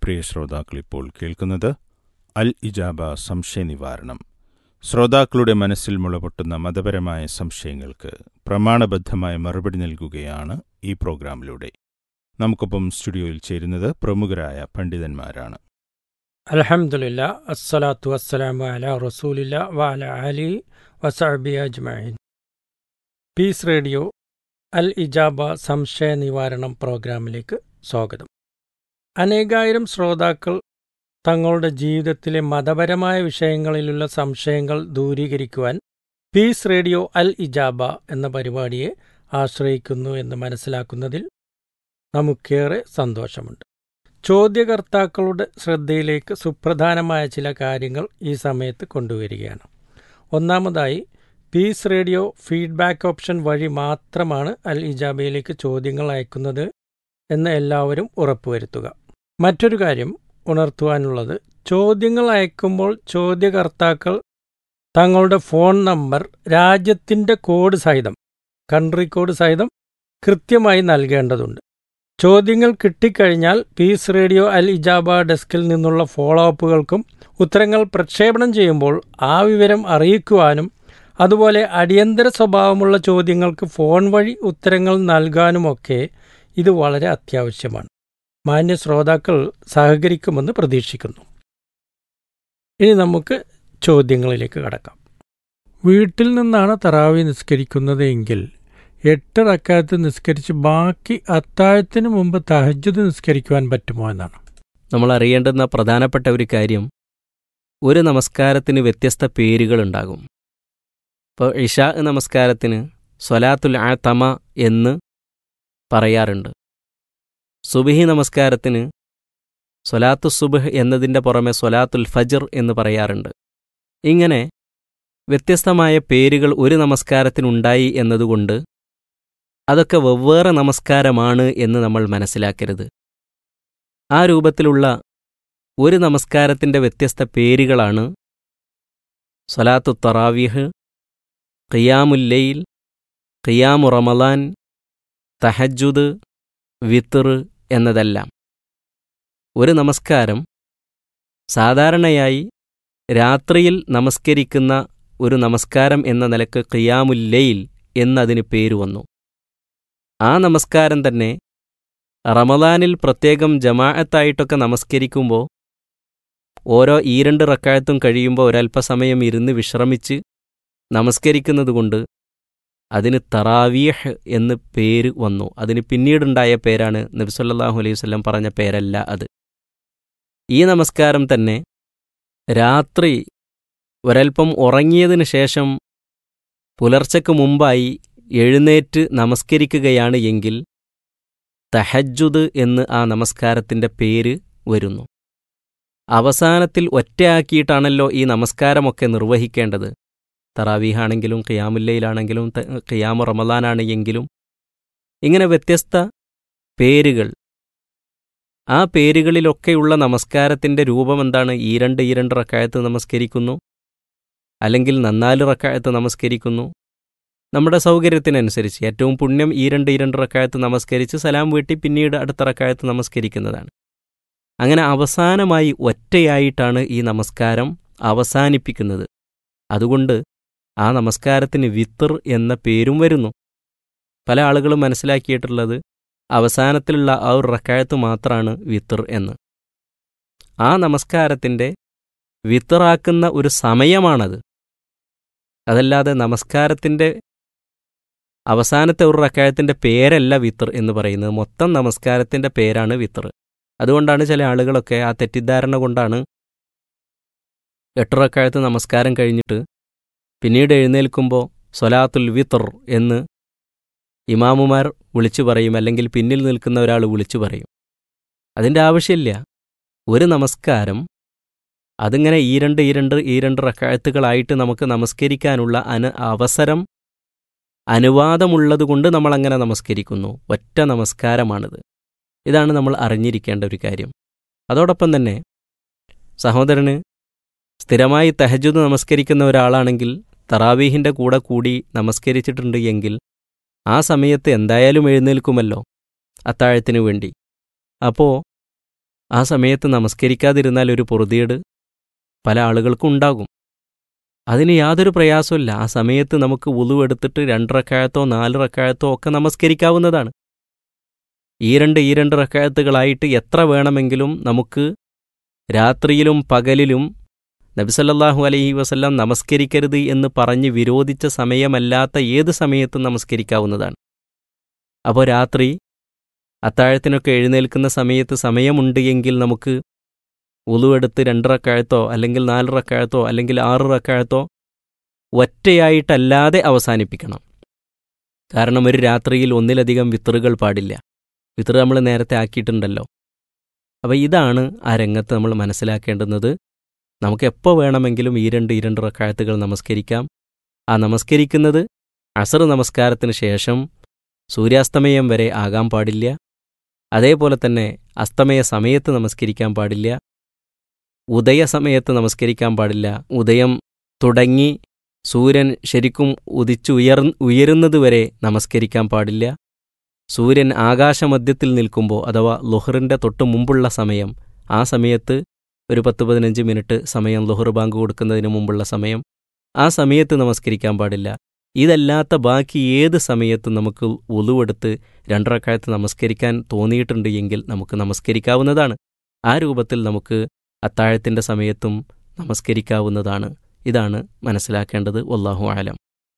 പ്രിയ ശ്രോതാക്കൾ ഇപ്പോൾ കേൾക്കുന്നത് അൽ ഇജാബ സംശയ നിവാരണം ശ്രോതാക്കളുടെ മനസ്സിൽ മുളപൊട്ടുന്ന മതപരമായ സംശയങ്ങൾക്ക് പ്രമാണബദ്ധമായ മറുപടി നൽകുകയാണ് ഈ പ്രോഗ്രാമിലൂടെ നമുക്കൊപ്പം സ്റ്റുഡിയോയിൽ ചേരുന്നത് പ്രമുഖരായ പണ്ഡിതന്മാരാണ് അലഹമുല്ല അസ്സലാത്തു വസ്സലാമു അല റസൂലില്ല വഅല അലി വസഅബി അജ്മഈൻ പീസ് റേഡിയോ അൽ ഇജാബ സംശയ നിവാരണം പ്രോഗ്രാമിലേക്ക് സ്വാഗതം അനേകായിരം ശ്രോതാക്കൾ തങ്ങളുടെ ജീവിതത്തിലെ മതപരമായ വിഷയങ്ങളിലുള്ള സംശയങ്ങൾ ദൂരീകരിക്കുവാൻ പീസ് റേഡിയോ അൽ ഇജാബ എന്ന പരിപാടിയെ ആശ്രയിക്കുന്നു എന്ന് മനസ്സിലാക്കുന്നതിൽ നമുക്കേറെ സന്തോഷമുണ്ട് ചോദ്യകർത്താക്കളുടെ ശ്രദ്ധയിലേക്ക് സുപ്രധാനമായ ചില കാര്യങ്ങൾ ഈ സമയത്ത് കൊണ്ടുവരികയാണ് ഒന്നാമതായി പീസ് റേഡിയോ ഫീഡ്ബാക്ക് ഓപ്ഷൻ വഴി മാത്രമാണ് അൽ ഇജാബയിലേക്ക് ചോദ്യങ്ങൾ അയക്കുന്നത് എന്ന് എല്ലാവരും ഉറപ്പുവരുത്തുക മറ്റൊരു കാര്യം ഉണർത്തുവാനുള്ളത് ചോദ്യങ്ങൾ അയക്കുമ്പോൾ ചോദ്യകർത്താക്കൾ തങ്ങളുടെ ഫോൺ നമ്പർ രാജ്യത്തിൻ്റെ കോഡ് സഹിതം കൺട്രി കോഡ് സഹിതം കൃത്യമായി നൽകേണ്ടതുണ്ട് ചോദ്യങ്ങൾ കിട്ടിക്കഴിഞ്ഞാൽ പീസ് റേഡിയോ അൽ ഇജാബ ഡെസ്കിൽ നിന്നുള്ള ഫോളോ അപ്പുകൾക്കും ഉത്തരങ്ങൾ പ്രക്ഷേപണം ചെയ്യുമ്പോൾ ആ വിവരം അറിയിക്കുവാനും അതുപോലെ അടിയന്തര സ്വഭാവമുള്ള ചോദ്യങ്ങൾക്ക് ഫോൺ വഴി ഉത്തരങ്ങൾ നൽകാനുമൊക്കെ ഇത് വളരെ അത്യാവശ്യമാണ് മാന്യ ശ്രോതാക്കൾ സഹകരിക്കുമെന്ന് പ്രതീക്ഷിക്കുന്നു ഇനി നമുക്ക് ചോദ്യങ്ങളിലേക്ക് കടക്കാം വീട്ടിൽ നിന്നാണ് തറാവി നിസ്കരിക്കുന്നത് എങ്കിൽ എട്ട് റക്കാത്ത് നിസ്കരിച്ച് ബാക്കി അത്താഴത്തിന് മുമ്പ് തഹജ്ജുദ് നിസ്കരിക്കുവാൻ പറ്റുമോ എന്നാണ് നമ്മൾ അറിയേണ്ടുന്ന പ്രധാനപ്പെട്ട ഒരു കാര്യം ഒരു നമസ്കാരത്തിന് വ്യത്യസ്ത പേരുകളുണ്ടാകും ഇപ്പോൾ ഇഷാ നമസ്കാരത്തിന് സ്വലാത്തുൽ ആത്തമ എന്ന് പറയാറുണ്ട് സുബിഹി നമസ്കാരത്തിന് സ്വലാത്തു സുബഹ് എന്നതിൻ്റെ പുറമെ സ്വലാത്തുൽ ഫജർ എന്ന് പറയാറുണ്ട് ഇങ്ങനെ വ്യത്യസ്തമായ പേരുകൾ ഒരു നമസ്കാരത്തിനുണ്ടായി എന്നതുകൊണ്ട് അതൊക്കെ വെവ്വേറെ നമസ്കാരമാണ് എന്ന് നമ്മൾ മനസ്സിലാക്കരുത് ആ രൂപത്തിലുള്ള ഒരു നമസ്കാരത്തിൻ്റെ വ്യത്യസ്ത പേരുകളാണ് സ്വലാത്തു തറാവീഹ് ഖിയാമുല്ലയിൽ ഖിയാമു റമലാൻ തഹജുദ് വിത്തർ എന്നതെല്ലാം ഒരു നമസ്കാരം സാധാരണയായി രാത്രിയിൽ നമസ്കരിക്കുന്ന ഒരു നമസ്കാരം എന്ന നിലക്ക് ഖിയാമുല്ലയിൽ എന്നതിന് പേര് വന്നു ആ നമസ്കാരം തന്നെ റമദാനിൽ പ്രത്യേകം ജമാഅത്തായിട്ടൊക്കെ നമസ്കരിക്കുമ്പോൾ ഓരോ ഈ രണ്ട് റക്കായത്തും കഴിയുമ്പോൾ ഒരല്പസമയം ഇരുന്ന് വിശ്രമിച്ച് നമസ്കരിക്കുന്നതുകൊണ്ട് അതിന് തറാവീഹ് എന്ന് പേര് വന്നു അതിന് പിന്നീടുണ്ടായ പേരാണ് നബിസല്ലാഹു അലൈഹി വല്ലം പറഞ്ഞ പേരല്ല അത് ഈ നമസ്കാരം തന്നെ രാത്രി ഒരൽപ്പം ഉറങ്ങിയതിനു ശേഷം പുലർച്ചയ്ക്ക് മുമ്പായി എഴുന്നേറ്റ് നമസ്കരിക്കുകയാണ് എങ്കിൽ തഹജുദ് എന്ന് ആ നമസ്കാരത്തിൻ്റെ പേര് വരുന്നു അവസാനത്തിൽ ഒറ്റയാക്കിയിട്ടാണല്ലോ ഈ നമസ്കാരമൊക്കെ നിർവഹിക്കേണ്ടത് തറാവീഹാണെങ്കിലും ഖിയാമുല്ലയിലാണെങ്കിലും ഖിയാമു റമദാനാണ് എങ്കിലും ഇങ്ങനെ വ്യത്യസ്ത പേരുകൾ ആ പേരുകളിലൊക്കെയുള്ള നമസ്കാരത്തിൻ്റെ രൂപം എന്താണ് ഈ രണ്ട് ഈ രണ്ട് റക്കായത്ത് നമസ്കരിക്കുന്നു അല്ലെങ്കിൽ നന്നാല് റക്കായത്ത് നമസ്കരിക്കുന്നു നമ്മുടെ സൗകര്യത്തിനനുസരിച്ച് ഏറ്റവും പുണ്യം ഈ രണ്ട് ഈ രണ്ട് റക്കായത്ത് നമസ്കരിച്ച് സലാം വീട്ടി പിന്നീട് അടുത്ത റക്കായത്ത് നമസ്കരിക്കുന്നതാണ് അങ്ങനെ അവസാനമായി ഒറ്റയായിട്ടാണ് ഈ നമസ്കാരം അവസാനിപ്പിക്കുന്നത് അതുകൊണ്ട് ആ നമസ്കാരത്തിന് വിത്തർ എന്ന പേരും വരുന്നു പല ആളുകളും മനസ്സിലാക്കിയിട്ടുള്ളത് അവസാനത്തിലുള്ള ആ ഒരു റക്കായത്ത് മാത്രമാണ് വിത്തർ എന്ന് ആ നമസ്കാരത്തിൻ്റെ വിത്തറാക്കുന്ന ഒരു സമയമാണത് അതല്ലാതെ നമസ്കാരത്തിൻ്റെ അവസാനത്തെ ഒരു റക്കായത്തിൻ്റെ പേരല്ല വിത്തർ എന്ന് പറയുന്നത് മൊത്തം നമസ്കാരത്തിൻ്റെ പേരാണ് വിത്തർ അതുകൊണ്ടാണ് ചില ആളുകളൊക്കെ ആ തെറ്റിദ്ധാരണ കൊണ്ടാണ് എട്ടുറക്കാലത്ത് നമസ്കാരം കഴിഞ്ഞിട്ട് പിന്നീട് എഴുന്നേൽക്കുമ്പോൾ സൊലാത്തുൽ വിത്തർ എന്ന് ഇമാമുമാർ വിളിച്ചു പറയും അല്ലെങ്കിൽ പിന്നിൽ നിൽക്കുന്ന ഒരാൾ വിളിച്ചു പറയും അതിൻ്റെ ആവശ്യമില്ല ഒരു നമസ്കാരം അതിങ്ങനെ ഈ രണ്ട് ഈ രണ്ട് ഈ രണ്ട് റക്കായത്തുകളായിട്ട് നമുക്ക് നമസ്കരിക്കാനുള്ള അന അവസരം അനുവാദമുള്ളതുകൊണ്ട് നമ്മളങ്ങനെ നമസ്കരിക്കുന്നു ഒറ്റ നമസ്കാരമാണിത് ഇതാണ് നമ്മൾ അറിഞ്ഞിരിക്കേണ്ട ഒരു കാര്യം അതോടൊപ്പം തന്നെ സഹോദരന് സ്ഥിരമായി തഹജുദ് നമസ്കരിക്കുന്ന ഒരാളാണെങ്കിൽ തറാവീഹിൻ്റെ കൂടെ കൂടി നമസ്കരിച്ചിട്ടുണ്ട് എങ്കിൽ ആ സമയത്ത് എന്തായാലും എഴുന്നേൽക്കുമല്ലോ അത്താഴത്തിനു വേണ്ടി അപ്പോൾ ആ സമയത്ത് നമസ്കരിക്കാതിരുന്നാൽ ഒരു പൊറുതിയേട് പല ആളുകൾക്കും ഉണ്ടാകും അതിന് യാതൊരു പ്രയാസമില്ല ആ സമയത്ത് നമുക്ക് ഉളുവെടുത്തിട്ട് രണ്ട് റക്കായത്തോ നാല് റക്കായത്തോ ഒക്കെ നമസ്കരിക്കാവുന്നതാണ് ഈ രണ്ട് ഈ രണ്ട് റക്കായത്തുകളായിട്ട് എത്ര വേണമെങ്കിലും നമുക്ക് രാത്രിയിലും പകലിലും നബിസല്ലാഹു അലൈഹി വസല്ലം നമസ്കരിക്കരുത് എന്ന് പറഞ്ഞ് വിരോധിച്ച സമയമല്ലാത്ത ഏത് സമയത്തും നമസ്കരിക്കാവുന്നതാണ് അപ്പോൾ രാത്രി അത്താഴത്തിനൊക്കെ എഴുന്നേൽക്കുന്ന സമയത്ത് സമയമുണ്ട് എങ്കിൽ നമുക്ക് ഉളുവെടുത്ത് രണ്ടറക്കാഴത്തോ അല്ലെങ്കിൽ നാല് റക്കാഴത്തോ അല്ലെങ്കിൽ ആറ് റക്കാഴത്തോ ഒറ്റയായിട്ടല്ലാതെ അവസാനിപ്പിക്കണം കാരണം ഒരു രാത്രിയിൽ ഒന്നിലധികം വിത്തറുകൾ പാടില്ല വിത്തറ് നമ്മൾ നേരത്തെ ആക്കിയിട്ടുണ്ടല്ലോ അപ്പോൾ ഇതാണ് ആ രംഗത്ത് നമ്മൾ മനസ്സിലാക്കേണ്ടുന്നത് നമുക്ക് എപ്പോൾ വേണമെങ്കിലും ഈ രണ്ട് ഈ രണ്ട് റക്കാഴത്തുകൾ നമസ്കരിക്കാം ആ നമസ്കരിക്കുന്നത് അസർ നമസ്കാരത്തിന് ശേഷം സൂര്യാസ്തമയം വരെ ആകാൻ പാടില്ല അതേപോലെ തന്നെ അസ്തമയ സമയത്ത് നമസ്കരിക്കാൻ പാടില്ല ഉദയ സമയത്ത് നമസ്കരിക്കാൻ പാടില്ല ഉദയം തുടങ്ങി സൂര്യൻ ശരിക്കും ഉദിച്ചുയർ ഉയരുന്നതുവരെ നമസ്കരിക്കാൻ പാടില്ല സൂര്യൻ ആകാശമധ്യത്തിൽ നിൽക്കുമ്പോൾ അഥവാ ലുഹറിൻ്റെ തൊട്ട് മുമ്പുള്ള സമയം ആ സമയത്ത് ഒരു പത്ത് പതിനഞ്ച് മിനിറ്റ് സമയം ലുഹർ ബാങ്ക് കൊടുക്കുന്നതിന് മുമ്പുള്ള സമയം ആ സമയത്ത് നമസ്കരിക്കാൻ പാടില്ല ഇതല്ലാത്ത ബാക്കി ഏത് സമയത്തും നമുക്ക് ഉളുവെടുത്ത് രണ്ടറക്കാലത്ത് നമസ്കരിക്കാൻ തോന്നിയിട്ടുണ്ട് എങ്കിൽ നമുക്ക് നമസ്കരിക്കാവുന്നതാണ് ആ രൂപത്തിൽ നമുക്ക് അത്താഴത്തിൻ്റെ സമയത്തും നമസ്കരിക്കാവുന്നതാണ് ഇതാണ് മനസ്സിലാക്കേണ്ടത് വല്ലാഹു ആലം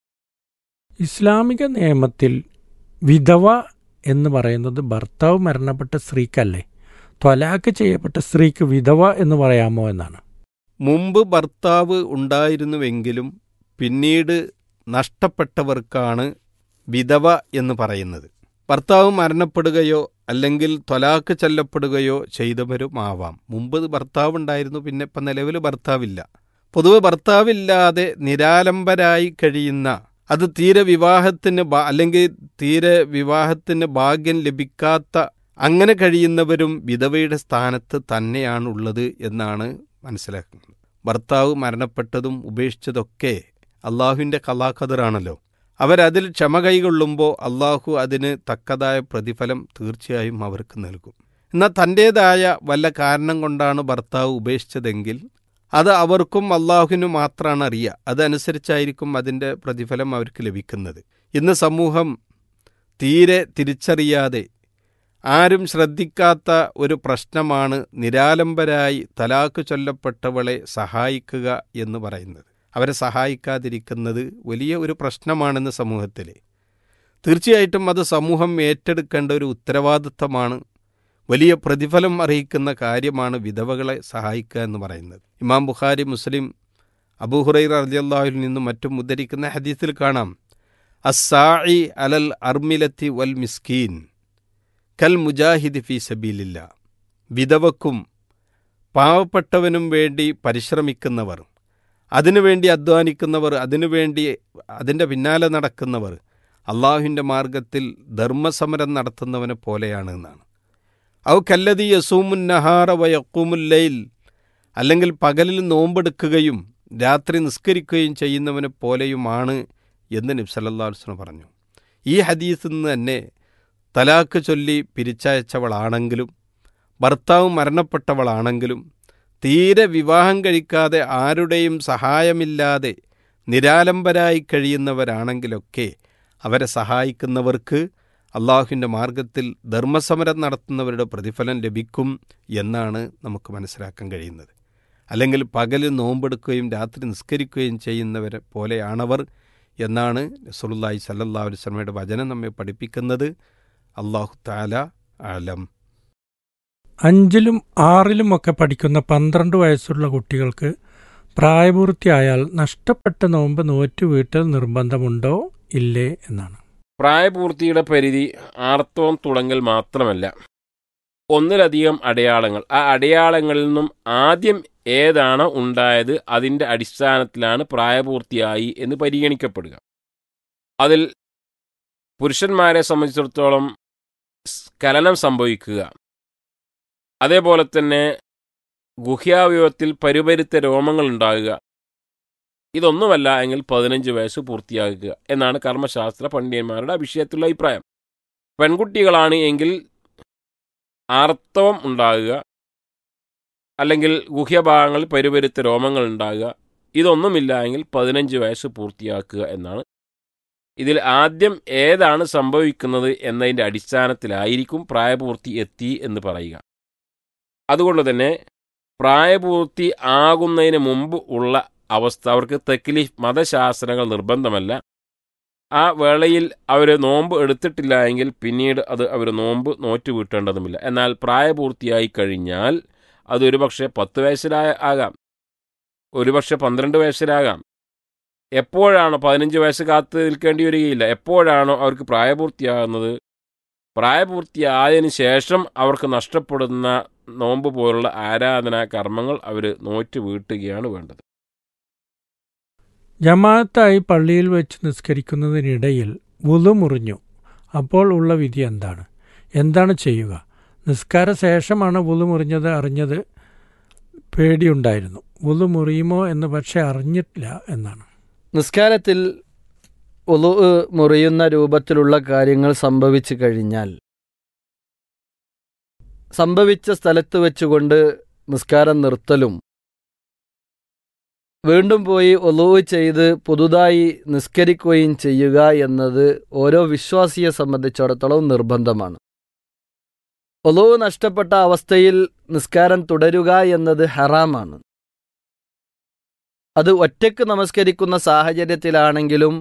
ഇസ്ലാമിക നിയമത്തിൽ വിധവ എന്ന് പറയുന്നത് ഭർത്താവ് മരണപ്പെട്ട സ്ത്രീക്കല്ലേ ത്വലാക്ക് ചെയ്യപ്പെട്ട സ്ത്രീക്ക് വിധവ എന്ന് പറയാമോ എന്നാണ് മുമ്പ് ഭർത്താവ് ഉണ്ടായിരുന്നുവെങ്കിലും പിന്നീട് നഷ്ടപ്പെട്ടവർക്കാണ് വിധവ എന്ന് പറയുന്നത് ഭർത്താവ് മരണപ്പെടുകയോ അല്ലെങ്കിൽ ത്വലാക്ക് ചെല്ലപ്പെടുകയോ ചെയ്തവരുമാവാം മുമ്പ് ഭർത്താവ് ഉണ്ടായിരുന്നു പിന്നെ ഇപ്പം നിലവിൽ ഭർത്താവില്ല പൊതുവെ ഭർത്താവില്ലാതെ നിരാലംബരായി കഴിയുന്ന അത് തീരെ വിവാഹത്തിന് ഭാ- അല്ലെങ്കിൽ തീരെ വിവാഹത്തിന് ഭാഗ്യം ലഭിക്കാത്ത അങ്ങനെ കഴിയുന്നവരും വിധവയുടെ സ്ഥാനത്ത് തന്നെയാണുള്ളത് എന്നാണ് മനസ്സിലാക്കുന്നത് ഭർത്താവ് മരണപ്പെട്ടതും ഉപേക്ഷിച്ചതൊക്കെ അള്ളാഹുവിൻ്റെ കലാഖദറാണല്ലോ അവരതിൽ ക്ഷമ കൈകൊള്ളുമ്പോൾ അള്ളാഹു അതിന് തക്കതായ പ്രതിഫലം തീർച്ചയായും അവർക്ക് നൽകും എന്നാൽ തൻ്റേതായ വല്ല കാരണം കൊണ്ടാണ് ഭർത്താവ് ഉപേക്ഷിച്ചതെങ്കിൽ അത് അവർക്കും അള്ളാഹുവിനും മാത്രമാണ് അറിയുക അതനുസരിച്ചായിരിക്കും അതിൻ്റെ പ്രതിഫലം അവർക്ക് ലഭിക്കുന്നത് ഇന്ന് സമൂഹം തീരെ തിരിച്ചറിയാതെ ആരും ശ്രദ്ധിക്കാത്ത ഒരു പ്രശ്നമാണ് നിരാലംബരായി തലാക്ക് ചൊല്ലപ്പെട്ടവളെ സഹായിക്കുക എന്ന് പറയുന്നത് അവരെ സഹായിക്കാതിരിക്കുന്നത് വലിയ ഒരു പ്രശ്നമാണെന്ന് സമൂഹത്തിൽ തീർച്ചയായിട്ടും അത് സമൂഹം ഏറ്റെടുക്കേണ്ട ഒരു ഉത്തരവാദിത്തമാണ് വലിയ പ്രതിഫലം അറിയിക്കുന്ന കാര്യമാണ് വിധവകളെ സഹായിക്കുക എന്ന് പറയുന്നത് ഇമാം ബുഖാരി മുസ്ലിം അബൂഹുറൈർ അലിയല്ലാഹുവിൽ നിന്നും മറ്റും ഉദ്ധരിക്കുന്ന ഹദീസിൽ കാണാം അസായി അലൽ അർമിലത്തി വൽ മിസ്കീൻ കൽ മുജാഹിദ് ഫി സബീലില്ല വിധവക്കും പാവപ്പെട്ടവനും വേണ്ടി പരിശ്രമിക്കുന്നവർ അതിനുവേണ്ടി അധ്വാനിക്കുന്നവർ അതിനുവേണ്ടി അതിൻ്റെ പിന്നാലെ നടക്കുന്നവർ അള്ളാഹുവിൻ്റെ മാർഗത്തിൽ ധർമ്മസമരം നടത്തുന്നവനെ പോലെയാണ് എന്നാണ് ഔ കല്ലതി യസൂമുൻ നഹാറ വയക്കൂമുല്ലയിൽ അല്ലെങ്കിൽ പകലിൽ നോമ്പെടുക്കുകയും രാത്രി നിസ്കരിക്കുകയും ചെയ്യുന്നവനെ പോലെയുമാണ് എന്ന് നബ്സല്ലാസ്ലം പറഞ്ഞു ഈ ഹദീസിൽ നിന്ന് തന്നെ തലാക്ക് ചൊല്ലി പിരിച്ചയച്ചവളാണെങ്കിലും ഭർത്താവ് മരണപ്പെട്ടവളാണെങ്കിലും തീരെ വിവാഹം കഴിക്കാതെ ആരുടെയും സഹായമില്ലാതെ നിരാലംബരായി കഴിയുന്നവരാണെങ്കിലൊക്കെ അവരെ സഹായിക്കുന്നവർക്ക് അള്ളാഹുവിൻ്റെ മാർഗത്തിൽ ധർമ്മസമരം നടത്തുന്നവരുടെ പ്രതിഫലം ലഭിക്കും എന്നാണ് നമുക്ക് മനസ്സിലാക്കാൻ കഴിയുന്നത് അല്ലെങ്കിൽ പകൽ നോമ്പെടുക്കുകയും രാത്രി നിസ്കരിക്കുകയും ചെയ്യുന്നവരെ പോലെയാണവർ എന്നാണ് നസുറുല്ലായി സല്ലല്ലാ അലുസ്ലമയുടെ വചനം നമ്മെ പഠിപ്പിക്കുന്നത് അള്ളാഹു താല ആലം അഞ്ചിലും ആറിലുമൊക്കെ പഠിക്കുന്ന പന്ത്രണ്ട് വയസ്സുള്ള കുട്ടികൾക്ക് പ്രായപൂർത്തിയായാൽ നഷ്ടപ്പെട്ട നോമ്പ് നോറ്റു വീട്ടൽ നിർബന്ധമുണ്ടോ ഇല്ലേ എന്നാണ് പ്രായപൂർത്തിയുടെ പരിധി ആർത്തവം തുടങ്ങൽ മാത്രമല്ല ഒന്നിലധികം അടയാളങ്ങൾ ആ അടയാളങ്ങളിൽ നിന്നും ആദ്യം ഏതാണ് ഉണ്ടായത് അതിൻ്റെ അടിസ്ഥാനത്തിലാണ് പ്രായപൂർത്തിയായി എന്ന് പരിഗണിക്കപ്പെടുക അതിൽ പുരുഷന്മാരെ സംബന്ധിച്ചിടത്തോളം സ്ഖലനം സംഭവിക്കുക അതേപോലെ തന്നെ ഗുഹ്യാവയവത്തിൽ പരുപരുത്ത രോമങ്ങൾ ഉണ്ടാകുക ഇതൊന്നുമല്ല എങ്കിൽ പതിനഞ്ച് വയസ്സ് പൂർത്തിയാക്കുക എന്നാണ് കർമ്മശാസ്ത്ര പണ്ഡിതന്മാരുടെ വിഷയത്തിലുള്ള അഭിപ്രായം പെൺകുട്ടികളാണ് എങ്കിൽ ആർത്തവം ഉണ്ടാകുക അല്ലെങ്കിൽ ഗുഹ്യഭാഗങ്ങളിൽ പരുപരുത്ത രോമങ്ങൾ ഉണ്ടാകുക ഇതൊന്നുമില്ല എങ്കിൽ പതിനഞ്ച് വയസ്സ് പൂർത്തിയാക്കുക എന്നാണ് ഇതിൽ ആദ്യം ഏതാണ് സംഭവിക്കുന്നത് എന്നതിൻ്റെ അടിസ്ഥാനത്തിലായിരിക്കും പ്രായപൂർത്തി എത്തി എന്ന് പറയുക അതുകൊണ്ട് തന്നെ പ്രായപൂർത്തി ആകുന്നതിന് മുമ്പ് ഉള്ള അവസ്ഥ അവർക്ക് തെക്കിലീഫ് മതശാസ്ത്രങ്ങൾ നിർബന്ധമല്ല ആ വേളയിൽ അവർ നോമ്പ് എടുത്തിട്ടില്ല എങ്കിൽ പിന്നീട് അത് അവർ നോമ്പ് നോറ്റ് വീട്ടേണ്ടതുമില്ല എന്നാൽ പ്രായപൂർത്തിയായി കഴിഞ്ഞാൽ അത് ഒരുപക്ഷെ പത്ത് വയസ്സിലായ ആകാം ഒരുപക്ഷെ പന്ത്രണ്ട് വയസ്സിലാകാം എപ്പോഴാണോ പതിനഞ്ച് വയസ്സ് കാത്ത് നിൽക്കേണ്ടി വരികയില്ല എപ്പോഴാണോ അവർക്ക് പ്രായപൂർത്തിയാകുന്നത് പ്രായപൂർത്തിയായതിനു ശേഷം അവർക്ക് നഷ്ടപ്പെടുന്ന നോമ്പ് പോലുള്ള ആരാധനാ കർമ്മങ്ങൾ അവർ നോറ്റ് വീട്ടുകയാണ് വേണ്ടത് ജമാഅത്തായി പള്ളിയിൽ വെച്ച് നിസ്കരിക്കുന്നതിനിടയിൽ വുളു മുറിഞ്ഞു അപ്പോൾ ഉള്ള വിധി എന്താണ് എന്താണ് ചെയ്യുക നിസ്കാര ശേഷമാണ് വുളു മുറിഞ്ഞത് അറിഞ്ഞത് പേടിയുണ്ടായിരുന്നു വുളു മുറിയുമോ എന്ന് പക്ഷെ അറിഞ്ഞിട്ടില്ല എന്നാണ് നിസ്കാരത്തിൽ ഒലു മുറിയുന്ന രൂപത്തിലുള്ള കാര്യങ്ങൾ സംഭവിച്ചു കഴിഞ്ഞാൽ സംഭവിച്ച സ്ഥലത്ത് വെച്ചുകൊണ്ട് നിസ്കാരം നിർത്തലും വീണ്ടും പോയി ഒലു ചെയ്ത് പുതുതായി നിസ്കരിക്കുകയും ചെയ്യുക എന്നത് ഓരോ വിശ്വാസിയെ സംബന്ധിച്ചിടത്തോളം നിർബന്ധമാണ് ഒലു നഷ്ടപ്പെട്ട അവസ്ഥയിൽ നിസ്കാരം തുടരുക എന്നത് ഹറാമാണ് അത് ഒറ്റയ്ക്ക് നമസ്കരിക്കുന്ന സാഹചര്യത്തിലാണെങ്കിലും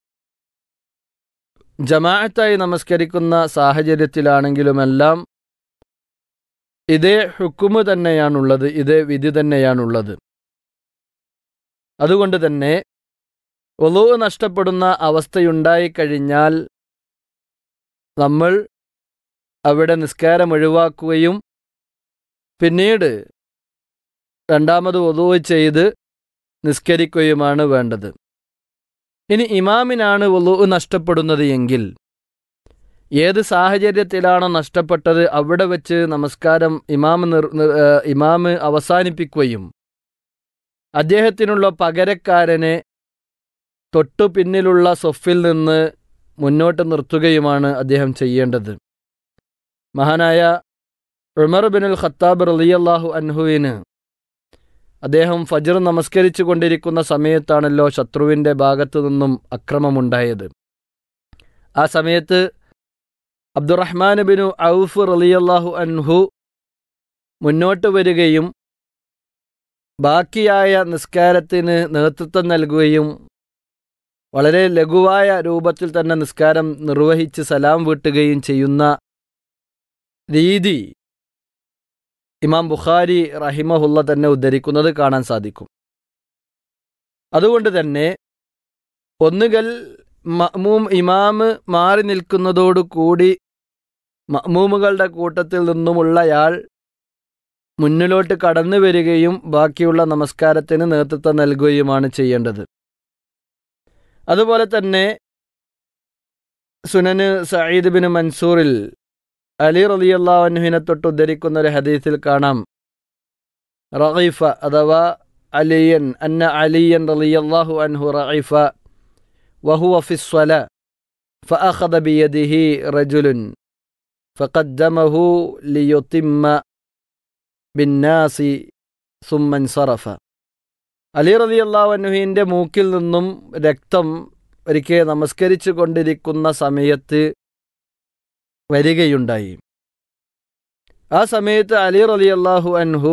ജമാഅത്തായി നമസ്കരിക്കുന്ന സാഹചര്യത്തിലാണെങ്കിലുമെല്ലാം ഇതേ ഹുക്കുമ് തന്നെയാണുള്ളത് ഇതേ വിധി തന്നെയാണുള്ളത് അതുകൊണ്ട് തന്നെ ഒലു നഷ്ടപ്പെടുന്ന അവസ്ഥയുണ്ടായിക്കഴിഞ്ഞാൽ നമ്മൾ അവിടെ നിസ്കാരം ഒഴിവാക്കുകയും പിന്നീട് രണ്ടാമത് ഒലു ചെയ്ത് നിസ്കരിക്കുകയുമാണ് വേണ്ടത് ഇനി ഇമാമിനാണ് ഒലു നഷ്ടപ്പെടുന്നത് എങ്കിൽ ഏത് സാഹചര്യത്തിലാണോ നഷ്ടപ്പെട്ടത് അവിടെ വെച്ച് നമസ്കാരം ഇമാമ് നിർ ഇമാമ് അവസാനിപ്പിക്കുകയും അദ്ദേഹത്തിനുള്ള പകരക്കാരനെ തൊട്ടു പിന്നിലുള്ള സൊഫിൽ നിന്ന് മുന്നോട്ട് നിർത്തുകയുമാണ് അദ്ദേഹം ചെയ്യേണ്ടത് മഹാനായ ഉമർ ബിനുൽ ഖത്താബ് റലിയല്ലാഹു അൻഹുവിന് അദ്ദേഹം ഫജർ നമസ്കരിച്ചു കൊണ്ടിരിക്കുന്ന സമയത്താണല്ലോ ശത്രുവിൻ്റെ ഭാഗത്തു നിന്നും അക്രമമുണ്ടായത് ആ സമയത്ത് അബ്ദുറഹ്മാൻ ബിനു ഔഫ് റലിയല്ലാഹു അൻഹു മുന്നോട്ട് വരികയും ബാക്കിയായ നിസ്കാരത്തിന് നേതൃത്വം നൽകുകയും വളരെ ലഘുവായ രൂപത്തിൽ തന്നെ നിസ്കാരം നിർവഹിച്ച് സലാം വീട്ടുകയും ചെയ്യുന്ന രീതി ഇമാം ബുഖാരി റഹിമഹുല്ല തന്നെ ഉദ്ധരിക്കുന്നത് കാണാൻ സാധിക്കും അതുകൊണ്ട് തന്നെ ഒന്നുകിൽ മഅ്മൂം ഇമാമ് മാറി നിൽക്കുന്നതോടുകൂടി മഅ്മൂമുകളുടെ കൂട്ടത്തിൽ നിന്നുമുള്ളയാൾ മുന്നിലോട്ട് കടന്നു വരികയും ബാക്കിയുള്ള നമസ്കാരത്തിന് നേതൃത്വം നൽകുകയുമാണ് ചെയ്യേണ്ടത് അതുപോലെ തന്നെ സുനന് സയ്യിദ് ബിൻ മൻസൂറിൽ അലി റലിയല്ലാഹുവിനെ തൊട്ട് ഉദ്ധരിക്കുന്ന ഒരു ഹദീസിൽ കാണാം റഖീഫ അഥവാ അലിയൻ അന്ന അലിയൻ റലിയല്ലാഹു അൻഹു റഖീഫ വഹുവ ഫിസ്വല فأخذ بيده رجل فقدمه ليتم بالناس ثم انصرف അലി റലി അള്ളാഹുവിൻ്റെ മൂക്കിൽ നിന്നും രക്തം ഒരിക്കൽ നമസ്കരിച്ചു കൊണ്ടിരിക്കുന്ന സമയത്ത് വരികയുണ്ടായി ആ സമയത്ത് അലി റലി അള്ളാഹു അൻഹു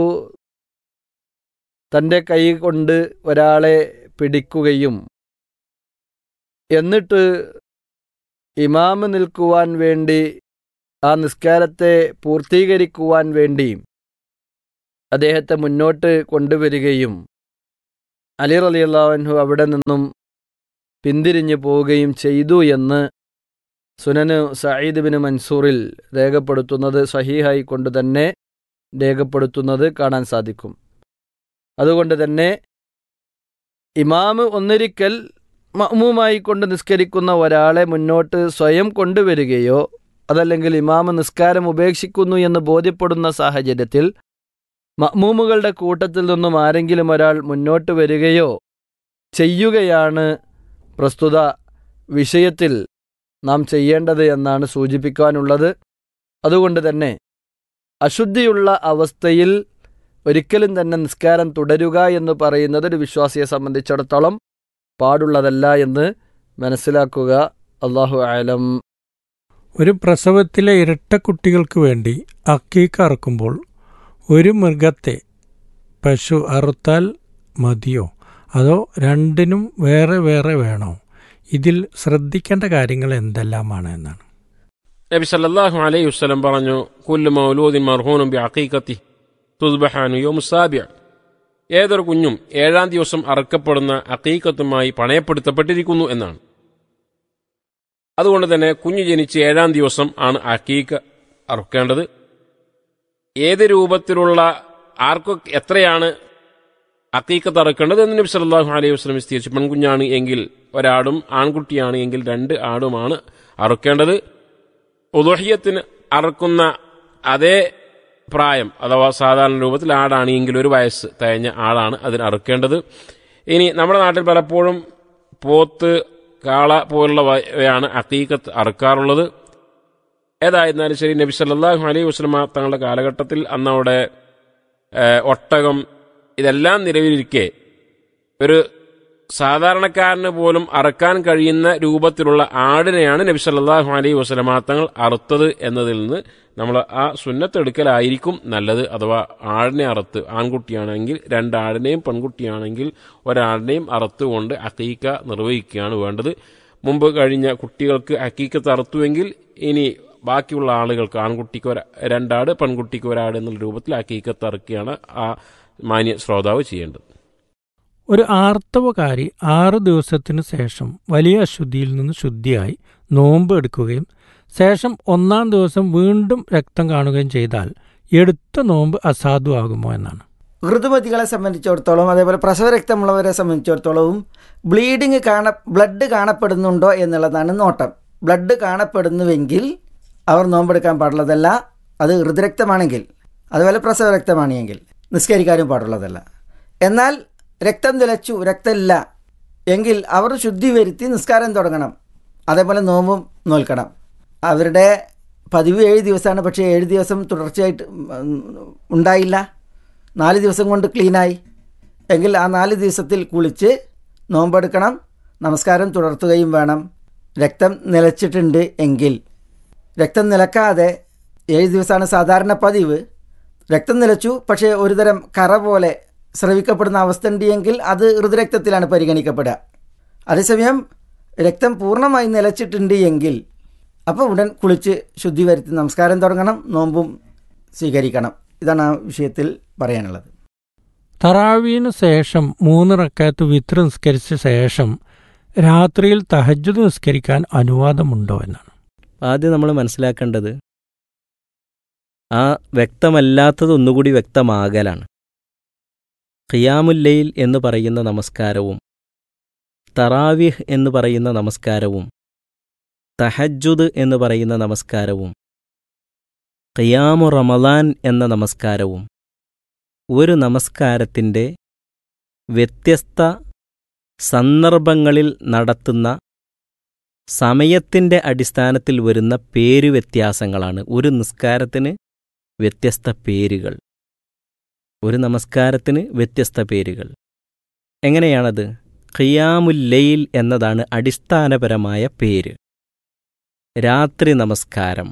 തൻ്റെ കൈ കൊണ്ട് ഒരാളെ പിടിക്കുകയും എന്നിട്ട് ഇമാമ് നിൽക്കുവാൻ വേണ്ടി ആ നിസ്കാരത്തെ പൂർത്തീകരിക്കുവാൻ വേണ്ടി അദ്ദേഹത്തെ മുന്നോട്ട് കൊണ്ടുവരികയും അലി റലി അള്ളാഹു അവിടെ നിന്നും പിന്തിരിഞ്ഞു പോവുകയും ചെയ്തു എന്ന് സുനന് സയ്യിദ് ബിൻ മൻസൂറിൽ രേഖപ്പെടുത്തുന്നത് സഹീഹായി കൊണ്ട് തന്നെ രേഖപ്പെടുത്തുന്നത് കാണാൻ സാധിക്കും അതുകൊണ്ട് തന്നെ ഇമാമ് ഒന്നിരിക്കൽ മഅ്മൂമായി കൊണ്ട് നിസ്കരിക്കുന്ന ഒരാളെ മുന്നോട്ട് സ്വയം കൊണ്ടുവരികയോ അതല്ലെങ്കിൽ ഇമാമ് നിസ്കാരം ഉപേക്ഷിക്കുന്നു എന്ന് ബോധ്യപ്പെടുന്ന സാഹചര്യത്തിൽ മഅ്മൂമുകളുടെ കൂട്ടത്തിൽ നിന്നും ആരെങ്കിലും ഒരാൾ മുന്നോട്ട് വരികയോ ചെയ്യുകയാണ് പ്രസ്തുത വിഷയത്തിൽ നാം ചെയ്യേണ്ടത് എന്നാണ് സൂചിപ്പിക്കാനുള്ളത് അതുകൊണ്ട് തന്നെ അശുദ്ധിയുള്ള അവസ്ഥയിൽ ഒരിക്കലും തന്നെ നിസ്കാരം തുടരുക എന്ന് പറയുന്നത് ഒരു വിശ്വാസിയെ സംബന്ധിച്ചിടത്തോളം പാടുള്ളതല്ല എന്ന് മനസ്സിലാക്കുക അള്ളാഹു ആലം ഒരു പ്രസവത്തിലെ ഇരട്ടക്കുട്ടികൾക്ക് വേണ്ടി അക്കീക്ക് അറുക്കുമ്പോൾ ഒരു മൃഗത്തെ പശു അറുത്താൽ മതിയോ അതോ രണ്ടിനും വേറെ വേറെ വേണോ ഇതിൽ ശ്രദ്ധിക്കേണ്ട കാര്യങ്ങൾ എന്തെല്ലാമാണ് എന്നാണ് നബി സല്ലല്ലാഹു അലൈഹി വസല്ലം പറഞ്ഞു കുല്ലു മൗലൂദിൻ മർഹൂനും ബി അഖീഖത്തി തുസ്ബഹാനു യോമു സാബിയ ഏതൊരു കുഞ്ഞും ഏഴാം ദിവസം അറക്കപ്പെടുന്ന അഖീഖത്തുമായി പണയപ്പെടുത്തപ്പെട്ടിരിക്കുന്നു എന്നാണ് അതുകൊണ്ട് തന്നെ കുഞ്ഞ് ജനിച്ച് ഏഴാം ദിവസം ആണ് അഖീഖ അറുക്കേണ്ടത് ഏത് രൂപത്തിലുള്ള ആർക്കൊക്കെ എത്രയാണ് അക്കീക്കത്ത് അറക്കേണ്ടത് എന്ന് നബി സല്ലല്ലാഹു അലൈഹി വസല്ലം വിസ്തീരിച്ചു പെൺകുഞ്ഞാണ് എങ്കിൽ ഒരാടും ആൺകുട്ടിയാണ് എങ്കിൽ രണ്ട് ആടുമാണ് അറുക്കേണ്ടത് ഉദുഹിയത്തിന് അറക്കുന്ന അതേ പ്രായം അഥവാ സാധാരണ രൂപത്തിൽ ആടാണ് എങ്കിൽ ഒരു വയസ്സ് തികഞ്ഞ ആടാണ് അതിന് അറുക്കേണ്ടത് ഇനി നമ്മുടെ നാട്ടിൽ പലപ്പോഴും പോത്ത് കാള പോലുള്ളവയാണ് അക്കീക്കത്ത് അറുക്കാറുള്ളത് ഏതായിരുന്നാലും ശരി നബി സല്ലല്ലാഹു അലൈഹി വസല്ലമ തങ്ങളുടെ കാലഘട്ടത്തിൽ അന്ന് അവിടെ ഏഹ്, ഒട്ടകം ഇതെല്ലാം നിലവിലിരിക്കെ ഒരു സാധാരണക്കാരന് പോലും അറക്കാൻ കഴിയുന്ന രൂപത്തിലുള്ള ആടിനെയാണ് നബി സല്ലല്ലാഹു അലൈഹി വസല്ലമ തങ്ങൾ അറുത്തത് എന്നതിൽ നിന്ന് നമ്മൾ ആ സുന്നത്തെടുക്കലായിരിക്കും നല്ലത് അഥവാ ആടിനെ അറുത്ത് ആൺകുട്ടിയാണെങ്കിൽ രണ്ടാടിനെയും പെൺകുട്ടിയാണെങ്കിൽ ഒരാടിനെയും അറുത്തുകൊണ്ട് അക്കീക്ക നിർവഹിക്കുകയാണ് വേണ്ടത് മുമ്പ് കഴിഞ്ഞ കുട്ടികൾക്ക് അക്കീക്കത്ത് അറുത്തുവെങ്കിൽ ഇനി ബാക്കിയുള്ള ആളുകൾക്ക് ആൺകുട്ടിക്ക് ഒരു രണ്ടാട് പെൺകുട്ടിക്ക് ഒരാട് എന്നുള്ള രൂപത്തിൽ അക്കീക്കത്ത് അറുക്കുകയാണ് ആ മാന്യ ശ്രോതാവ് ചെയ്യേണ്ടത് ഒരു ആർത്തവകാരി ആറ് ദിവസത്തിനു ശേഷം വലിയ അശുദ്ധിയിൽ നിന്ന് ശുദ്ധിയായി നോമ്പ് എടുക്കുകയും ശേഷം ഒന്നാം ദിവസം വീണ്ടും രക്തം കാണുകയും ചെയ്താൽ എടുത്ത നോമ്പ് അസാധുവാകുമോ എന്നാണ് ഋതുമതികളെ സംബന്ധിച്ചിടത്തോളം അതേപോലെ പ്രസവരക്തമുള്ളവരെ സംബന്ധിച്ചിടത്തോളവും ബ്ലീഡിങ് കാണ ബ്ലഡ് കാണപ്പെടുന്നുണ്ടോ എന്നുള്ളതാണ് നോട്ടം ബ്ലഡ് കാണപ്പെടുന്നുവെങ്കിൽ അവർ നോമ്പെടുക്കാൻ പാടുള്ളതല്ല അത് ഋതുരക്തമാണെങ്കിൽ അതുപോലെ പ്രസവരക്തമാണെങ്കിൽ നിസ്കരിക്കാനും പാടുള്ളതല്ല എന്നാൽ രക്തം തിളച്ചു രക്തമില്ല എങ്കിൽ അവർ ശുദ്ധി വരുത്തി നിസ്കാരം തുടങ്ങണം അതേപോലെ നോമ്പും നോൽക്കണം അവരുടെ പതിവ് ഏഴ് ദിവസമാണ് പക്ഷേ ഏഴ് ദിവസം തുടർച്ചയായിട്ട് ഉം, ഉണ്ടായില്ല നാല് ദിവസം കൊണ്ട് ക്ലീനായി എങ്കിൽ ആ നാല് ദിവസത്തിൽ കുളിച്ച് നോമ്പെടുക്കണം നമസ്കാരം തുടർത്തുകയും വേണം രക്തം നിലച്ചിട്ടുണ്ട് എങ്കിൽ രക്തം നിലക്കാതെ ഏഴ് ദിവസമാണ് സാധാരണ പതിവ് രക്തം നിലച്ചു പക്ഷേ ഒരുതരം കറ പോലെ സ്രവിക്കപ്പെടുന്ന അവസ്ഥ ഉണ്ടെങ്കിൽ അത് ഋതുരക്തത്തിലാണ് പരിഗണിക്കപ്പെടുക അതേസമയം രക്തം പൂർണ്ണമായി നിലച്ചിട്ടുണ്ട് എങ്കിൽ അപ്പോൾ ഉടൻ കുളിച്ച് ശുദ്ധി വരുത്തി നമസ്കാരം തുടങ്ങണം നോമ്പും സ്വീകരിക്കണം ഇതാണ് ആ വിഷയത്തിൽ പറയാനുള്ളത് തറാവീനു ശേഷം മൂന്ന് റക്കാത്ത് വിത്ര നിസ്കരിച്ച ശേഷം രാത്രിയിൽ തഹജ്ജുദ് നിസ്കരിക്കാൻ അനുവാദമുണ്ടോ എന്നാണ് ആദ്യം നമ്മൾ മനസ്സിലാക്കേണ്ടത് ആ വ്യക്തമല്ലാത്തത് ഒന്നുകൂടി വ്യക്തമാകലാണ് ഖിയാമുല്ലയിൽ എന്ന് പറയുന്ന നമസ്കാരവും തറാവിഹ് എന്ന് പറയുന്ന നമസ്കാരവും തഹജ്ജുദ് എന്ന് പറയുന്ന നമസ്കാരവും ഖിയാമു റമദാൻ എന്ന നമസ്കാരവും ഒരു നമസ്കാരത്തിൻ്റെ വ്യത്യസ്ത സന്ദർഭങ്ങളിൽ നടത്തുന്ന സമയത്തിൻ്റെ അടിസ്ഥാനത്തിൽ വരുന്ന പേര് വ്യത്യാസങ്ങളാണ് ഒരു നിസ്കാരത്തിന് വ്യത്യസ്ത പേരുകൾ ഒരു നമസ്കാരത്തിന് വ്യത്യസ്ത പേരുകൾ എങ്ങനെയാണത് ഖിയാമുല്ലയിൽ എന്നതാണ് അടിസ്ഥാനപരമായ പേര് രാത്രി നമസ്കാരം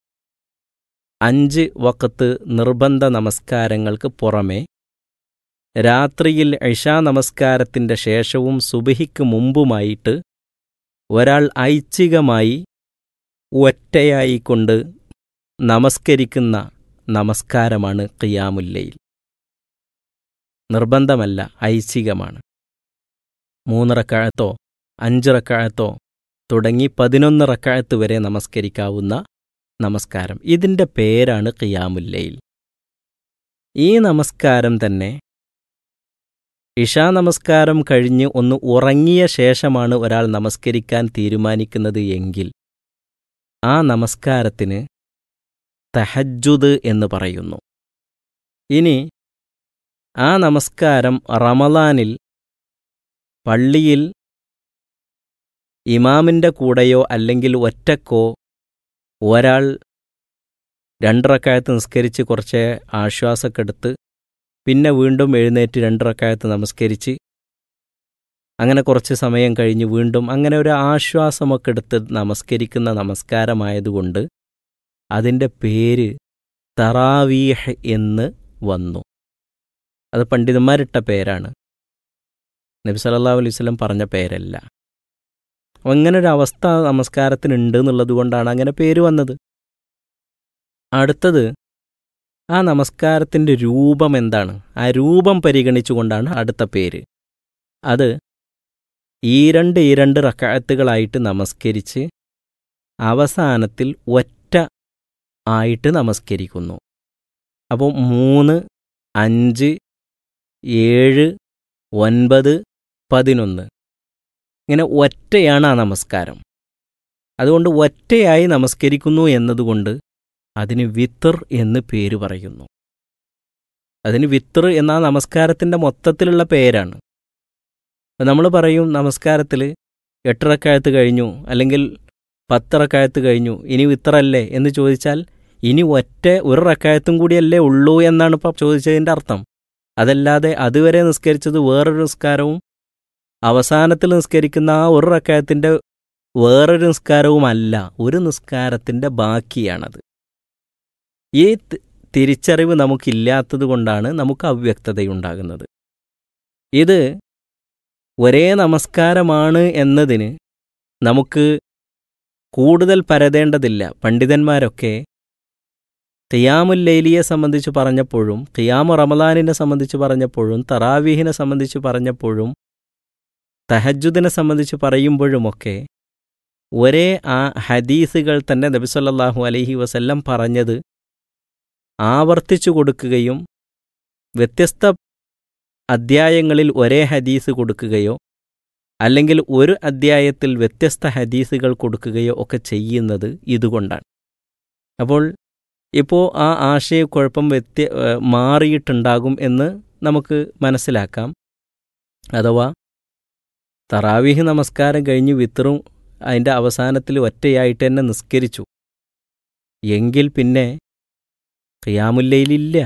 അഞ്ച് വക്കത്ത് നിർബന്ധ നമസ്കാരങ്ങൾക്ക് പുറമെ രാത്രിയിൽ ഇഷാ നമസ്കാരത്തിൻ്റെ ശേഷവും സുബഹിക്ക് മുമ്പുമായിട്ട് ഒരാൾ ഐച്ഛികമായി ഒറ്റയായിക്കൊണ്ട് നമസ്കരിക്കുന്ന നമസ്കാരമാണ് ഖിയാമുല്ലയിൽ നിർബന്ധമല്ല ഐച്ഛികമാണ് മൂന്നിറക്കാഴത്തോ അഞ്ചിറക്കാഴത്തോ തുടങ്ങി പതിനൊന്ന് റക്കാഴത്ത് വരെ നമസ്കരിക്കാവുന്ന നമസ്കാരം ഇതിൻ്റെ പേരാണ് ഖിയാമുല്ലയിൽ ഈ നമസ്കാരം തന്നെ ഇഷാ നമസ്കാരം കഴിഞ്ഞ് ഒന്ന് ഉറങ്ങിയ ശേഷമാണ് ഒരാൾ നമസ്കരിക്കാൻ തീരുമാനിക്കുന്നത് എങ്കിൽ ആ നമസ്കാരത്തിന് തഹജ്ജുദ് എന്ന് പറയുന്നു ഇനി ആ നമസ്കാരം റമലാനിൽ പള്ളിയിൽ ഇമാമിൻ്റെ കൂടെയോ അല്ലെങ്കിൽ ഒറ്റക്കോ ഒരാൾ രണ്ടറക്കായത്ത് നിസ്കരിച്ച് കുറച്ച് ആശ്വാസമൊക്കെ എടുത്ത് പിന്നെ വീണ്ടും എഴുന്നേറ്റ് രണ്ട് റക്കായത്ത് നമസ്കരിച്ച് അങ്ങനെ കുറച്ച് സമയം കഴിഞ്ഞ് വീണ്ടും അങ്ങനെ ഒരു ആശ്വാസമൊക്കെ എടുത്ത് നമസ്കരിക്കുന്ന നമസ്കാരമായതുകൊണ്ട് അതിൻ്റെ പേര് തറാവീഹ് എന്ന് വന്നു അത് പണ്ഡിതന്മാരിട്ട പേരാണ് നബി സല്ലല്ലാഹു അലൈഹി വസല്ലം പറഞ്ഞ പേരല്ല അപ്പം അങ്ങനെ ഒരു അവസ്ഥ നമസ്കാരത്തിനുണ്ട് എന്നുള്ളത് കൊണ്ടാണ് അങ്ങനെ പേര് വന്നത് അടുത്തത് ആ നമസ്കാരത്തിൻ്റെ രൂപം എന്താണ് ആ രൂപം പരിഗണിച്ചുകൊണ്ടാണ് അടുത്ത പേര് അത് ഈ രണ്ട് ഈ രണ്ട് റക്കായത്തുകളായിട്ട് നമസ്കരിച്ച് അവസാനത്തിൽ ഒറ്റ ആയിട്ട് നമസ്കരിക്കുന്നു അപ്പോൾ മൂന്ന് അഞ്ച് ഏഴ് ഒൻപത് പതിനൊന്ന് ഇങ്ങനെ ഒറ്റയാണ് ആ നമസ്കാരം അതുകൊണ്ട് ഒറ്റയായി നമസ്കരിക്കുന്നു എന്നതുകൊണ്ട് അതിന് വിത്തർ എന്ന് പേര് പറയുന്നു അതിന് വിത്തർ എന്ന ആ നമസ്കാരത്തിൻ്റെ മൊത്തത്തിലുള്ള പേരാണ് നമ്മൾ പറയും നമസ്കാരത്തിൽ എട്ടറക്കായത്ത് കഴിഞ്ഞു അല്ലെങ്കിൽ പത്തറക്കായത്ത് കഴിഞ്ഞു ഇനി വിത്തറല്ലേ എന്ന് ചോദിച്ചാൽ ഇനി ഒറ്റ ഒരു റക്കായത്തും കൂടിയല്ലേ ഉള്ളൂ എന്നാണ് ഇപ്പോൾ ചോദിച്ചതിൻ്റെ അർത്ഥം അതല്ലാതെ അതുവരെ നിസ്കരിച്ചത് വേറൊരു നിസ്കാരവും അവസാനത്തിൽ നിസ്കരിക്കുന്ന ആ ഒരു റക്കായത്തിൻ്റെ വേറൊരു നിസ്കാരവുമല്ല ഒരു നിസ്കാരത്തിൻ്റെ ബാക്കിയാണത് ഈ തി- തിരിച്ചറിവ് നമുക്കില്ലാത്തത് കൊണ്ടാണ് നമുക്ക് അവ്യക്തതയുണ്ടാകുന്നത് ഇത് ഒരേ നമസ്കാരമാണ് എന്നതിന് നമുക്ക് കൂടുതൽ പരതേണ്ടതില്ല പണ്ഡിതന്മാരൊക്കെ ഖിയാമുല്ലൈലിയെ സംബന്ധിച്ച് പറഞ്ഞപ്പോഴും ഖിയാമു റമദാനിനെ സംബന്ധിച്ച് പറഞ്ഞപ്പോഴും തറാവീഹിനെ സംബന്ധിച്ച് പറഞ്ഞപ്പോഴും തഹജുദിനെ സംബന്ധിച്ച് പറയുമ്പോഴുമൊക്കെ ഒരേ ആ ഹദീസുകൾ തന്നെ നബിസല്ലാഹു അലൈഹി വസല്ലം പറഞ്ഞത് ആവർത്തിച്ചു കൊടുക്കുകയും വ്യത്യസ്ത അദ്ധ്യായങ്ങളിൽ ഒരേ ഹദീസ് കൊടുക്കുകയോ അല്ലെങ്കിൽ ഒരു അദ്ധ്യായത്തിൽ വ്യത്യസ്ത ഹദീസുകൾ കൊടുക്കുകയോ ഒക്കെ ചെയ്യുന്നത് ഇതുകൊണ്ടാണ് അപ്പോൾ ഇപ്പോൾ ആ ആശയക്കുഴപ്പം വ്യത്യ ഏഹ് മാറിയിട്ടുണ്ടാകും എന്ന് നമുക്ക് മനസ്സിലാക്കാം അഥവാ തറാവീഹ് നമസ്കാരം കഴിഞ്ഞ് വിത്തറും അതിൻ്റെ അവസാനത്തിൽ ഒറ്റയായിട്ട് തന്നെ നിസ്കരിച്ചു എങ്കിൽ പിന്നെ ഖിയാമുല്ലയിലില്ല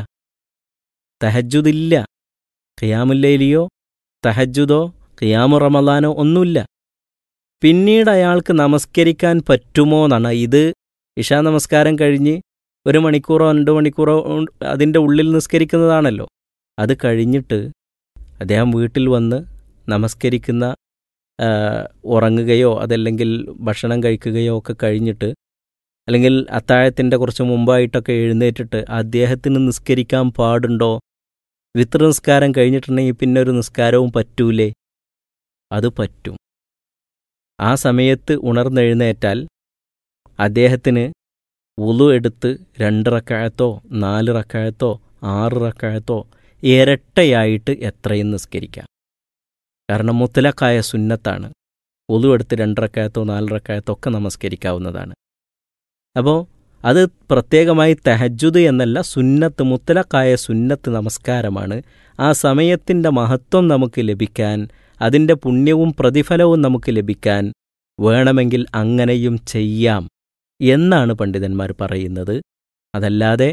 തഹജുദില്ല ഖിയാമുല്ലയിലിയോ തഹജുദോ ഖിയാമു റമദാനോ ഒന്നുമില്ല പിന്നീട് അയാൾക്ക് നമസ്കരിക്കാൻ പറ്റുമോ എന്നാണ് ഇത് ഇഷാ നമസ്കാരം കഴിഞ്ഞ് ഒരു മണിക്കൂറോ രണ്ട് മണിക്കൂറോ ഉ- അതിൻ്റെ ഉള്ളിൽ നിസ്കരിക്കുന്നതാണല്ലോ അത് കഴിഞ്ഞിട്ട് അദ്ദേഹം വീട്ടിൽ വന്ന് നമസ്കരിക്കുന്ന ആ, ഉറങ്ങുകയോ അതല്ലെങ്കിൽ ഭക്ഷണം കഴിക്കുകയോ ഒക്കെ കഴിഞ്ഞിട്ട് അല്ലെങ്കിൽ അത്താഴത്തിൻ്റെ കുറച്ച് മുമ്പായിട്ടൊക്കെ എഴുന്നേറ്റിട്ട് അദ്ദേഹത്തിന് നിസ്കരിക്കാൻ പാടുണ്ടോ വിത്ര നിസ്കാരം കഴിഞ്ഞിട്ടുണ്ടെങ്കിൽ പിന്നെ ഒരു നിസ്കാരവും പറ്റൂലേ അത് പറ്റും ആ സമയത്ത് ഉണർന്നെഴുന്നേറ്റാൽ അദ്ദേഹത്തിന് ഉളു എടുത്ത് രണ്ട് റക്കായത്തോ നാല് റക്കായത്തോ ആറ് റക്കായത്തോ ഇരട്ടയായിട്ട് എത്രയും നിസ്കരിക്കാം കാരണം മുത്തലക്കായ സുന്നത്താണ് ഉളു എടുത്ത് രണ്ട് റക്കായത്തോ നാല് റക്കായത്തോ ഒക്കെ നമസ്കരിക്കാവുന്നതാണ് അപ്പോൾ അത് പ്രത്യേകമായി തഹജുദ് എന്നല്ല സുന്നത്ത് മുത്തലക്കായ സുന്നത്ത് നമസ്കാരമാണ് ആ സമയത്തിൻ്റെ മഹത്വം നമുക്ക് ലഭിക്കാൻ അതിൻ്റെ പുണ്യവും പ്രതിഫലവും നമുക്ക് ലഭിക്കാൻ വേണമെങ്കിൽ അങ്ങനെയും ചെയ്യാം എന്നാണ് പണ്ഡിതന്മാർ പറയുന്നത് അതല്ലാതെ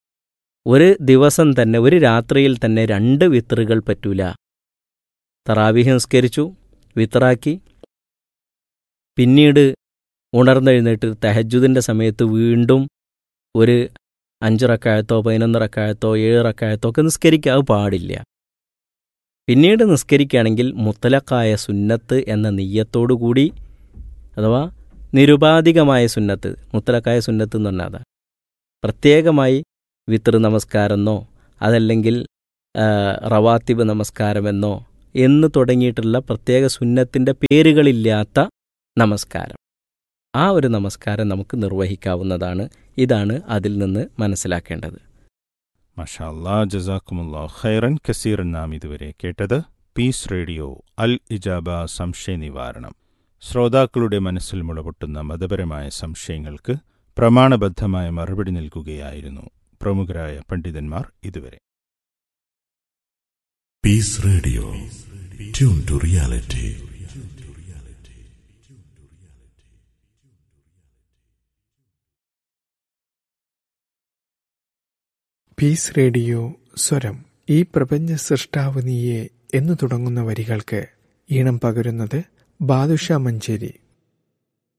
ഒരു ദിവസം തന്നെ ഒരു രാത്രിയിൽ തന്നെ രണ്ട് വിത്തറുകൾ പറ്റൂല തറാവിഹ് നിസ്കരിച്ചു വിത്തറാക്കി പിന്നീട് ഉണർന്നെഴുന്നേറ്റ് തഹജുദിൻ്റെ സമയത്ത് വീണ്ടും ഒരു അഞ്ച് റക്കായത്തോ പതിനൊന്ന് റക്കായത്തോ ഏഴ് റക്കായത്തോ ഒക്കെ നിസ്കരിക്കുക അത് പാടില്ല പിന്നീട് നിസ്കരിക്കുകയാണെങ്കിൽ മുത്തലക്കായ സുന്നത്ത് എന്ന നെയ്യത്തോടുകൂടി അഥവാ നിരുപാധികമായ സുന്നത്ത് മുത്തലക്കായ സുന്നത്ത് എന്ന് പറഞ്ഞാൽ അതാ പ്രത്യേകമായി വിത്തർ നമസ്കാരമെന്നോ അതല്ലെങ്കിൽ ആ, റവാത്തിബ് നമസ്കാരമെന്നോ എന്ന് തുടങ്ങിയിട്ടുള്ള പ്രത്യേക സുന്നത്തിൻ്റെ പേരുകളില്ലാത്ത നമസ്കാരം ആ ഒരു നമസ്കാരം നമുക്ക് നിർവഹിക്കാവുന്നതാണ് ഇതാണ് അതിൽ നിന്ന് മനസ്സിലാക്കേണ്ടത് മഷാല്ലാ ജസാക്കുമുല്ലാ ഖൈറൻ കസീറൻ നാം ഇതുവരെ കേട്ടത് പീസ് റേഡിയോ അൽ ഇജാബ സംശയ നിവാരണം ശ്രോതാക്കളുടെ മനസ്സിൽ മുളപൊട്ടുന്ന മതപരമായ സംശയങ്ങൾക്ക് പ്രമാണബദ്ധമായ മറുപടി നൽകുകയായിരുന്നു പ്രമുഖരായ പണ്ഡിതന്മാർ ഇതുവരെ Peace Radio. Tune to reality. Peace radio സ്വരം ഈ പ്രപഞ്ച സൃഷ്ടാവ് നീയെ എന്നു തുടങ്ങുന്ന വരികൾക്ക് ഈണം പകരുന്നത് ബാദുഷ മഞ്ചേരി